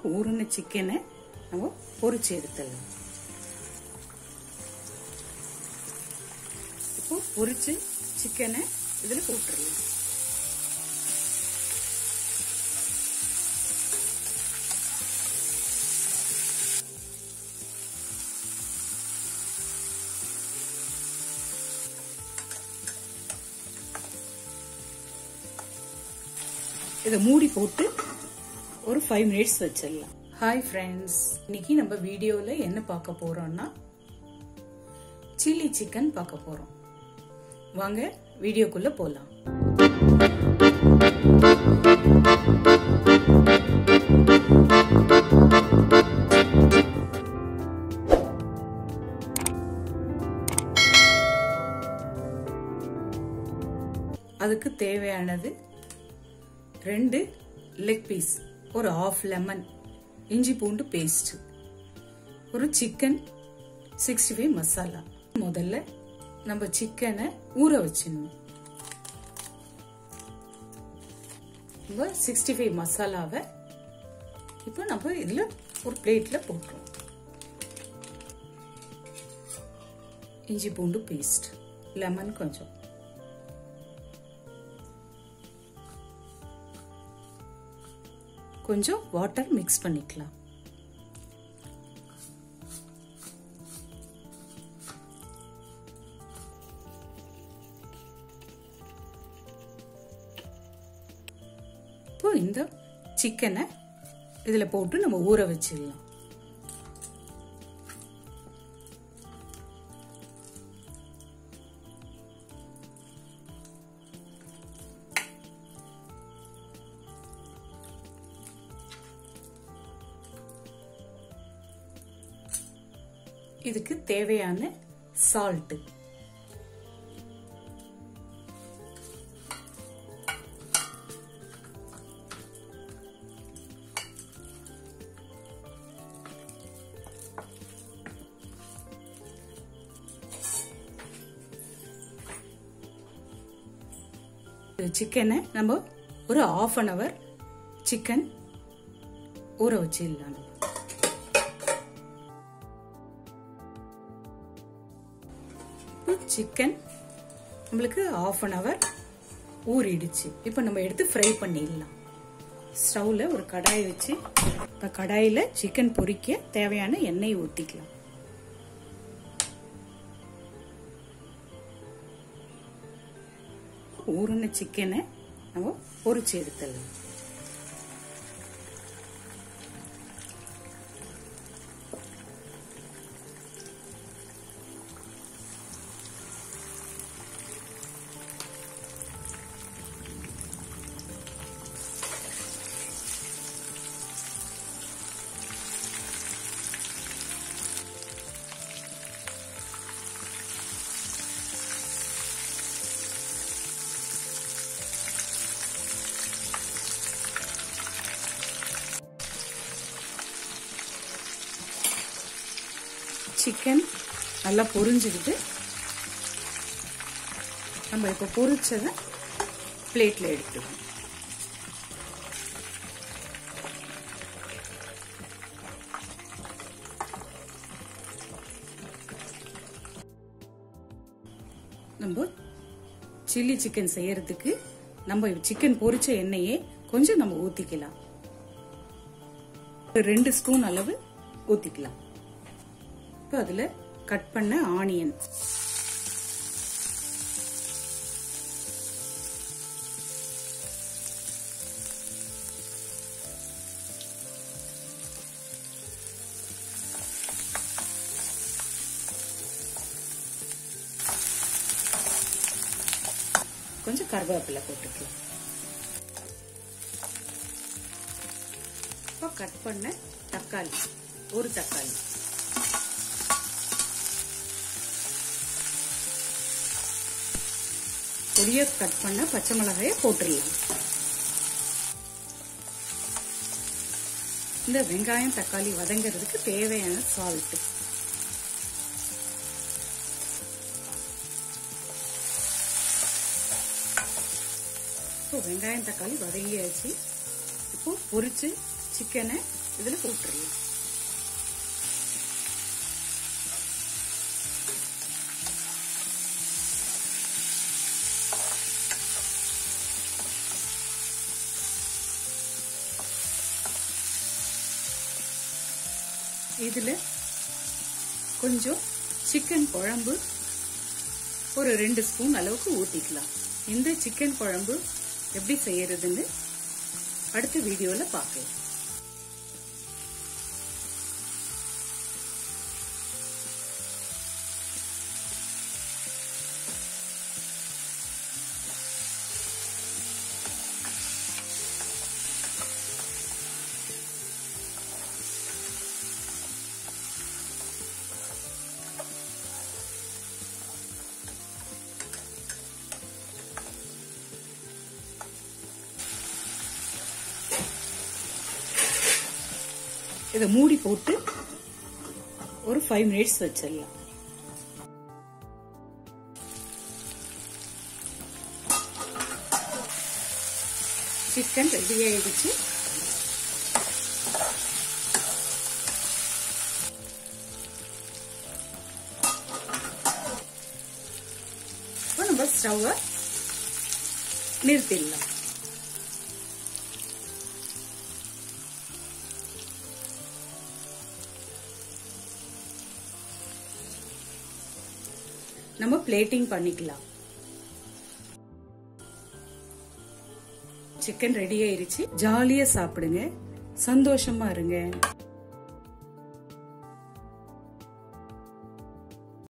ஊறின சிக்கனை நம்ம பொரிச்சு எடுத்துடலாம் இப்போ பொரிச்சு சிக்கனை இதுல போட்டுடலாம் இதை மூடி போட்டு ஒரு ஃபைவ் மினிட்ஸ் வச்சிடலாம் ஹாய் ஃப்ரெண்ட்ஸ் இன்னைக்கு நம்ம வீடியோவில் என்ன பார்க்க போறோம்னா சில்லி சிக்கன் பார்க்க போறோம் வாங்க வீடியோக்குள்ள போலாம் அதுக்கு தேவையானது ரெண்டு லெக் பீஸ் ஒரு ஆஃப் லெமன் இஞ்சி பூண்டு பேஸ்ட் ஒரு சிக்கன் சிக்ஸ்டி ஃபைவ் மசாலா முதல்ல நம்ம சிக்கனை ஊற வச்சிடணும் இப்போ சிக்ஸ்டி ஃபைவ் மசாலாவை இப்போ நம்ம இதில் ஒரு பிளேட்டில் போட்டுருவோம் இஞ்சி பூண்டு பேஸ்ட் லெமன் கொஞ்சம் கொஞ்சம் வாட்டர் மிக்ஸ் பண்ணிக்கலாம் இப்போ இந்த சிக்கனை இதில் போட்டு நம்ம ஊற வச்சிடலாம் இதுக்கு தேவையான சால்ட் சிக்கனை நம்ம ஒரு ஆஃப் அன் அவர் சிக்கன் ஊற வச்சிடலாம் சிக்கன் நம்மளுக்கு ஆஃப் அன் ஹவர் ஊறிடுச்சு இப்போ நம்ம எடுத்து ஃப்ரை பண்ணிடலாம் ஸ்டவ்ல ஒரு கடாய் வச்சு இப்போ கடாயில் சிக்கன் பொரிக்க தேவையான எண்ணெய் ஊற்றிக்கலாம் ஊறின சிக்கனை நம்ம பொரிச்சு எடுத்துடலாம் சிக்கன் நல்லா பொரிஞ்சுக்கிட்டு நம்ம இப்போ பொரிச்சதை பிளேட்டில் எடுத்துக்கணும் நம்ம சில்லி சிக்கன் செய்யறதுக்கு நம்ம சிக்கன் பொரிச்ச எண்ணெயே கொஞ்சம் நம்ம ஊத்திக்கலாம் ரெண்டு ஸ்பூன் அளவு ஊத்திக்கலாம் இப்போ அதில் கட் பண்ண ஆனியன் கொஞ்சம் கருவேப்பிலை போட்டுக்கலாம் இப்போ கட் பண்ண தக்காளி ஒரு தக்காளி பொடிய கட் பண்ண பச்சை மிளகாய போட்டுடலாம் இந்த வெங்காயம் தக்காளி வதங்கிறதுக்கு தேவையான சால்ட் இப்போ வெங்காயம் தக்காளி வதங்கியாச்சு இப்போ பொரிச்சு சிக்கனை இதுல போட்டுடலாம் இதுல கொஞ்சம் சிக்கன் குழம்பு ஒரு ரெண்டு ஸ்பூன் அளவுக்கு ஊத்திக்கலாம் இந்த சிக்கன் குழம்பு எப்படி செய்யறதுன்னு அடுத்த வீடியோல பார்க்கலாம் இதை மூடி போட்டு ஒரு ஃபைவ் மினிட்ஸ் வச்சிடலாம் சிக்கன் ரெடி ஆயிடுச்சு இப்போ நம்ம ஸ்டவ்வை நிறுத்திடலாம் நம்ம பிளேட்டிங் பண்ணிக்கலாம் சிக்கன் ரெடி ஆயிருச்சு ஜாலியா சாப்பிடுங்க சந்தோஷமா இருங்க